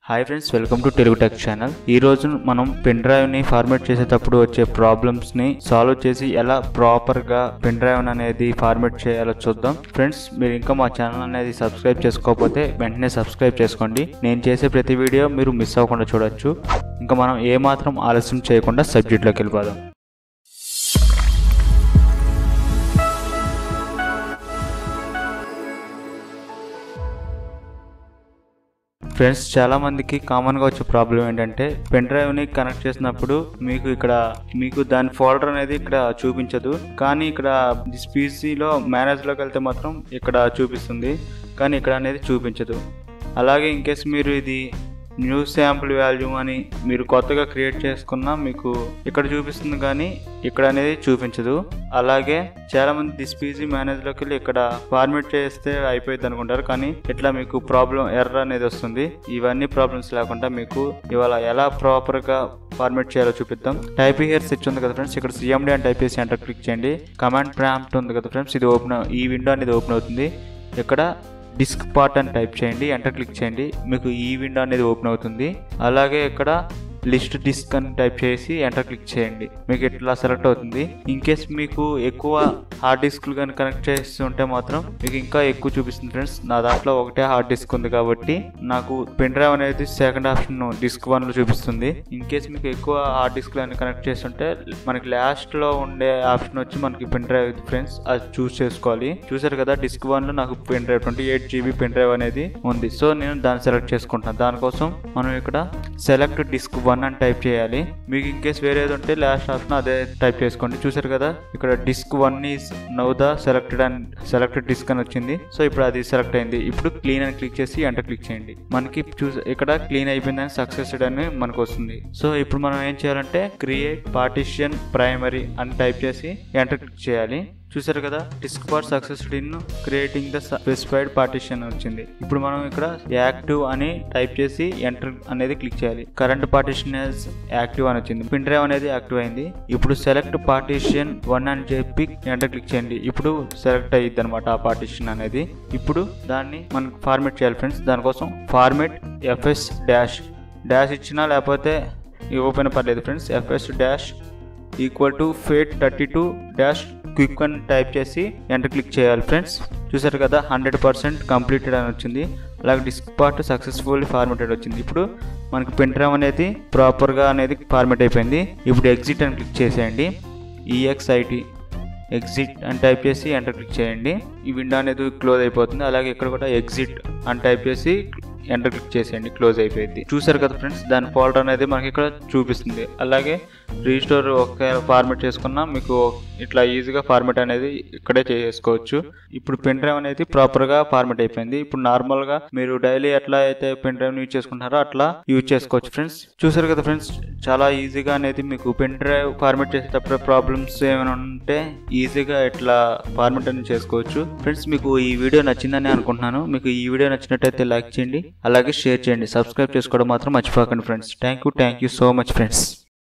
hi friends welcome to Telugu tech channel ఈ రోజు మనం పెన్ డ్రైవ్ ని ఫార్మేట్ చేసేటప్పుడు వచ్చే ప్రాబ్లమ్స్ ని సాల్వ్ చేసి ఎలా ప్రాపర్ గా పెన్ డ్రైవ్ అనేది ఫార్మేట్ చేయాలో చూద్దాం ఫ్రెండ్స్ మీరు ఇంకా మా ఛానల్ అనేది సబ్స్క్రైబ్ చేసుకోకపోతే వెంటనే సబ్స్క్రైబ్ చేసుకోండి నేను చేసే ప్రతి వీడియో మీరు మిస్ అవ్వకుండా చూడొచ్చు ఇంకా మనం ఏ మాత్రం ఆలస్యం చేయకుండా సబ్జెక్ట్లోకి వెళ్ళిపోదాం ఫ్రెండ్స్ చాలా మందికి కామన్గా వచ్చే ప్రాబ్లం ఏంటంటే పెన్ డ్రైవ్ని కనెక్ట్ చేసినప్పుడు మీకు ఇక్కడ మీకు దాని ఫోల్డర్ అనేది ఇక్కడ చూపించదు కానీ ఇక్కడ పీసీలో మేనేజ్లోకి వెళ్తే మాత్రం ఇక్కడ చూపిస్తుంది కానీ ఇక్కడ అనేది చూపించదు అలాగే ఇన్ కేస్ మీరు ఇది న్యూ శాంపుల్ వాల్యూమ్ అని మీరు కొత్తగా క్రియేట్ చేసుకున్నా మీకు ఇక్కడ చూపిస్తుంది కానీ ఇక్కడ అనేది చూపించదు అలాగే చాలా మంది దిస్ పీజీ మేనేజ్లోకి వెళ్ళి ఇక్కడ ఫార్మేట్ చేస్తే అయిపోయింది అనుకుంటారు కానీ ఇట్లా మీకు ప్రాబ్లం ఎర్ర అనేది వస్తుంది ఇవన్నీ ప్రాబ్లమ్స్ లేకుండా మీకు ఇవాళ ఎలా ప్రాపర్గా ఫార్మేట్ చేయాలో చూపిద్దాం టైప్ హియర్ సెర్చ్ ఉంది కదా ఫ్రెండ్స్ ఇక్కడ సిఎండి అని టైప్ చేసి ఎంటర్ క్లిక్ చేయండి కమాండ్ ప్రాంప్ట్ ఉంది కదా ఫ్రెండ్స్ ఇది ఓపెన్ ఈ విండో అనేది ఓపెన్ అవుతుంది ఇక్కడ డిస్క్ పార్ట్ అని టైప్ చేయండి ఎంటర్ క్లిక్ చేయండి మీకు ఈ విండో అనేది ఓపెన్ అవుతుంది అలాగే ఇక్కడ లిస్ట్ డిస్క్ అని టైప్ చేసి ఎంటర్ క్లిక్ చేయండి మీకు ఇట్లా సెలెక్ట్ అవుతుంది ఇన్ కేస్ మీకు ఎక్కువ హార్డ్ డిస్క్లు కానీ కనెక్ట్ చేస్తుంటే మాత్రం మీకు ఇంకా ఎక్కువ చూపిస్తుంది ఫ్రెండ్స్ నా దాంట్లో ఒకటే హార్డ్ డిస్క్ ఉంది కాబట్టి నాకు పెన్ డ్రైవ్ అనేది సెకండ్ ఆప్షన్ డిస్క్ వన్ లో చూపిస్తుంది ఇన్ కేస్ మీకు ఎక్కువ హార్డ్ డిస్క్ అని కనెక్ట్ చేస్తుంటే మనకి లాస్ట్ లో ఉండే ఆప్షన్ వచ్చి మనకి పెన్ డ్రైవ్ ఫ్రెండ్స్ అది చూస్ చేసుకోవాలి చూసారు కదా డిస్క్ వన్ లో నాకు pen drive twenty eight GB pen drive అనేది ఉంది సో నేను దాన్ని సెలెక్ట్ చేసుకుంటాను దానికోసం మనం ఇక్కడ సెలెక్ట్ డిస్క్ వన్ అని టైప్ చేయాలి మీకు ఇన్ కేస్ వేరేది ఉంటే లాస్ట్ ఆప్షన్ అదే టైప్ చేసుకోండి చూసారు కదా ఇక్కడ disk one is now the selected and selected disk అని వచ్చింది సో ఇప్పుడు అది సెలెక్ట్ అయింది ఇప్పుడు క్లీన్ అని క్లిక్ చేసి ఎంటర్ క్లిక్ చేయండి మనకి చూస ఇక్కడ క్లీన్ అయిపోయిందని సక్సెస్డ్ అని మనకు వస్తుంది సో ఇప్పుడు మనం ఏం చేయాలంటే క్రియేట్ పార్టిషన్ ప్రైమరీ అని టైప్ చేసి ఎంటర్ క్లిక్ చేయాలి చూసారు కదా disk part succeeded in creating the specified partition వచ్చింది ఇప్పుడు మనం ఇక్కడ యాక్టివ్ అని టైప్ చేసి ఎంటర్ అనేది క్లిక్ చేయాలి కరెంట్ పార్టిషన్ యాక్టివ్ అని వచ్చింది పిన్ డ్రైవ్ అనేది యాక్టివ్ అయింది ఇప్పుడు సెలెక్ట్ పార్టిషన్ వన్ అని చెప్పి ఎంటర్ క్లిక్ చేయండి ఇప్పుడు సెలెక్ట్ అయ్యిద్ది అనమాట ఆ పార్టిషన్ అనేది ఇప్పుడు దాన్ని మనం ఫార్మేట్ చేయాలి ఫ్రెండ్స్ దానికోసం ఫార్మేట్ ఎఫ్ఎస్ డాష్ డాష్ ఇచ్చినా లేకపోతే ఇవ్వకపోయినా పర్లేదు friends FS dash equal to FAT thirty two dash quick అని టైప్ చేసి ఎంటర్ క్లిక్ చేయాలి ఫ్రెండ్స్ చూసారు కదా హండ్రెడ్ పర్సెంట్ కంప్లీటెడ్ అని వచ్చింది అలాగే డిస్క్ పార్ట్ సక్సెస్ఫుల్లీ ఫార్మేటెడ్ వచ్చింది ఇప్పుడు మనకి పెన్ డ్రైవ్ అనేది ప్రాపర్గా అనేది ఫార్మేట్ అయిపోయింది ఇప్పుడు ఎగ్జిట్ అని క్లిక్ చేసేయండి ఈఎక్స్ఐటి ఎగ్జిట్ అని టైప్ చేసి ఎంటర్ క్లిక్ చేయండి ఈ విండో అనేది క్లోజ్ అయిపోతుంది అలాగే ఇక్కడ కూడా ఎగ్జిట్ అని టైప్ చేసి ఎంటర్ క్లిక్ చేసేయండి క్లోజ్ అయిపోయింది చూసారు కదా ఫ్రెండ్స్ దాని ఫోల్డర్ అనేది మనకి ఇక్కడ చూపిస్తుంది అలాగే రీస్టోర్ ఒక ఫార్మేట్ చేసుకున్నా మీకు ఇట్లా ఈజీగా ఫార్మేట్ అనేది ఇక్కడే చేసుకోవచ్చు ఇప్పుడు పెన్ డ్రైవ్ అనేది ప్రాపర్గా ఫార్మేట్ అయిపోయింది ఇప్పుడు నార్మల్గా మీరు డైలీ ఎట్లా అయితే పెన్ డ్రైవ్ యూజ్ చేసుకుంటారో అట్లా యూజ్ చేసుకోవచ్చు ఫ్రెండ్స్ చూసారు కదా ఫ్రెండ్స్ చాలా ఈజీగా అనేది మీకు పెన్ డ్రైవ్ ఫార్మేట్ చేసేటప్పుడు ప్రాబ్లమ్స్ ఏమైనా ఉంటే ఈజీగా ఇట్లా ఫార్మేట్ అనేది చేసుకోవచ్చు ఫ్రెండ్స్ మీకు ఈ వీడియో నచ్చిందని అనుకుంటున్నాను మీకు ఈ వీడియో నచ్చినట్టయితే లైక్ చేయండి అలాగే షేర్ చేయండి సబ్స్క్రైబ్ చేసుకోవడం మాత్రం మర్చిపోకండి friends thank you thank you so much friends